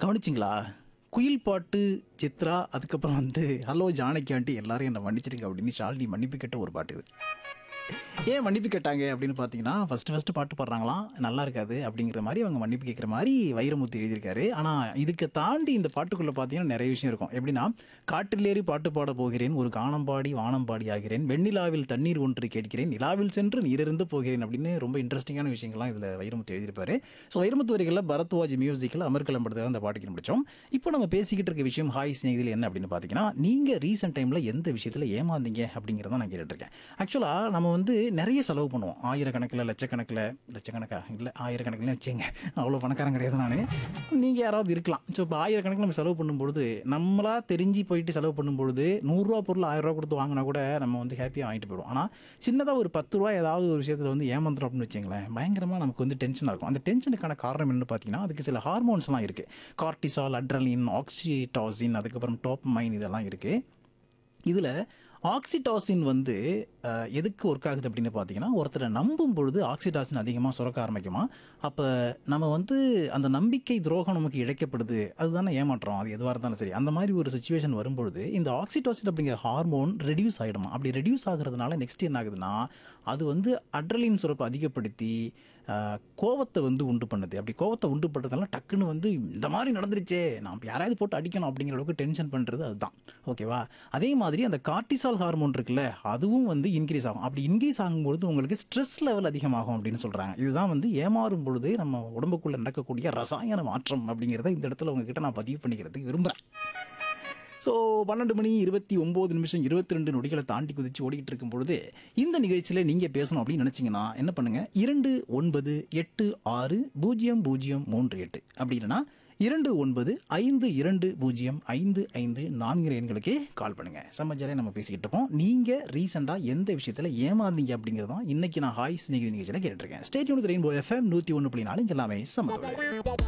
கவனிச்சிங்களா குயில் பாட்டு சித்ரா அதுக்கப்புறம் வந்து ஹலோ ஜானகி ஆண்டி எல்லாரும் என்னை மன்னிச்சிருங்க அப்படின்னு ஷாலினி மன்னிப்பு கேட்ட ஒரு பாட்டு இது ஏன் மன்னிப்பு கேட்டாங்க அப்படின்னு பார்த்தீங்கன்னா ஃபஸ்ட்டு ஃபஸ்ட்டு பாட்டு பாடுறாங்களாம் நல்லா இருக்காது அப்படிங்கிற மாதிரி அவங்க மன்னிப்பு கேட்குற மாதிரி வைரமுத்து எழுதியிருக்காரு ஆனால் இதுக்கு தாண்டி இந்த பாட்டுக்குள்ளே பார்த்தீங்கன்னா நிறைய விஷயம் இருக்கும் எப்படின்னா காட்டிலேறி பாட்டு பாட போகிறேன் ஒரு கானம் பாடி வானம் பாடி ஆகிறேன் வெண்ணிலாவில் தண்ணீர் ஒன்று கேட்கிறேன் நிலாவில் சென்று நீரிருந்து போகிறேன் அப்படின்னு ரொம்ப இன்ட்ரெஸ்டிங்கான விஷயங்கள்லாம் இதில் வைரமுத்து எழுதியிருப்பாரு ஸோ வைரமுத்து வரிகளில் பரத்வாஜ் மியூசிக்கில் அமர்கலம் படத்தில் அந்த பாட்டுக்கு முடிச்சோம் இப்போ நம்ம பேசிக்கிட்டு இருக்க விஷயம் ஹாய் ஸ்நேகிதில் என்ன அப்படின்னு பார்த்தீங்கன்னா நீங்கள் ரீசெண்ட் டைமில் எந்த விஷயத்தில் ஏமாந்தீங்க அப்படிங்கிறத நான் கேட்டுட்ருக்கேன் ஆக்சுவலாக நம்ம வந்து நிறைய செலவு பண்ணுவோம் ஆயிரக்கணக்கில் லட்சக்கணக்கில் லட்சக்கணக்கா இல்லை ஆயிரக்கணக்கில் வச்சுங்க அவ்வளோ பணக்காரன் கிடையாது நான் நீங்கள் யாராவது இருக்கலாம் ஸோ இப்போ ஆயிரக்கணக்கில் நம்ம செலவு பண்ணும்பொழுது நம்மளா தெரிஞ்சு போயிட்டு செலவு பண்ணும்பொழுது நூறுரூவா பொருள் ஆயிரம் ரூபா கொடுத்து வாங்கினா கூட நம்ம வந்து ஹாப்பியாக வாங்கிட்டு போயிடுவோம் ஆனால் சின்னதாக ஒரு பத்து ரூபா ஏதாவது ஒரு விஷயத்தில் வந்து ஏமாந்துடும் அப்படின்னு வச்சுங்களேன் பயங்கரமாக நமக்கு வந்து டென்ஷனாக இருக்கும் அந்த டென்ஷனுக்கான காரணம் என்னன்னு பார்த்தீங்கன்னா அதுக்கு சில ஹார்மோன்ஸ்லாம் இருக்குது கார்டிசால் அட்ரலின் ஆக்சிடாசின் அதுக்கப்புறம் டோப் மைன் இதெல்லாம் இருக்குது இதில் ஆக்சிடாசின் வந்து அஹ், எதுக்கு ஒர்க் ஆகுது அப்படின்னு பார்த்தீங்கன்னா ஒருத்தரை நம்பும் பொழுது ஆக்சிடாசின் அதிகமாக சுரக்க ஆரம்பிக்குமா அப்போ நம்ம வந்து அந்த நம்பிக்கை துரோகம் நமக்கு இழைக்கப்படுது அதுதானே ஏமாற்றம் அது எதுவாக இருந்தாலும் சரி அந்த மாதிரி ஒரு சுச்சுவேஷன் வரும்பொழுது இந்த ஆக்சிடாசின் அப்படிங்கிற ஹார்மோன் ரெடியூஸ் ஆகிடுமா அப்படி ரெடியூஸ் ஆகுறதுனால நெக்ஸ்ட் என்ன ஆகுதுன்னா அது வந்து அட்ரலின் சுரப்பை அதிகப்படுத்தி அஹ், கோவத்தை வந்து உண்டு பண்ணுது அப்படி கோவத்தை உண்டு பண்ணுறதுனால டக்குன்னு வந்து இந்த மாதிரி நடந்துருச்சே நாம் யாராவது போட்டு அடிக்கணும் அப்படிங்கிற அளவுக்கு டென்ஷன் பண்ணுறது அதுதான் ஓகேவா அதே மாதிரி அந்த கார்டிசால் ஹார்மோன் இருக்குல்ல அதுவும் வந்து இன்க்ரீஸ் ஆகும் அப்படி இன்க்ரீஸ் ஆகும்பொழுது உங்களுக்கு ஸ்ட்ரெஸ் லெவல் அதிகமாகும் அப்படின்னு சொல்கிறாங்க இதுதான் வந்து ஏமாறும் பொழுது நம்ம உடம்புக்குள்ளே நடக்கக்கூடிய ரசாயன மாற்றம் அப்படிங்கிறத இந்த இடத்துல உங்ககிட்ட நான் பதிவு பண்ணிக்கிறதுக்கு விரும்புகிறேன் ஸோ பன்னெண்டு மணி இருபத்தி ஒம்பது நிமிஷம் இருபத்தி ரெண்டு நொடிகளை தாண்டி குதிச்சு ஓடிக்கிட்டு இருக்கும் பொழுது இந்த நிகழ்ச்சியில் நீங்கள் பேசணும் அப்படின்னு நினச்சிங்கன்னா என்ன பண்ணுங்கள் இரண்டு ஒன்பது எட்டு ஆறு பூஜ்ஜியம் பூஜ்ஜியம் மூன்று எட்டு அப்படி இல்லைன்னா இரண்டு ஒன்பது ஐந்து இரண்டு பூஜ்ஜியம் ஐந்து ஐந்து நான்கு எண்களுக்கு கால் பண்ணுங்கள் சமஜாலே நம்ம பேசிக்கிட்டு இருப்போம் நீங்கள் ரீசெண்டாக எந்த விஷயத்தில் ஏமாந்தீங்க அப்படிங்கிறது தான் இன்னைக்கு நான் ஹாய் ஸ்நேகிதி நிகழ்ச்சியில் கேட்டுருக்கேன் ஸ்டேட் யூனிட் ரெயின்போ எஃப்எம் நூற்றி ஒன்று புள்ளி நாலு இங்க எல்லாமே சமத்தோட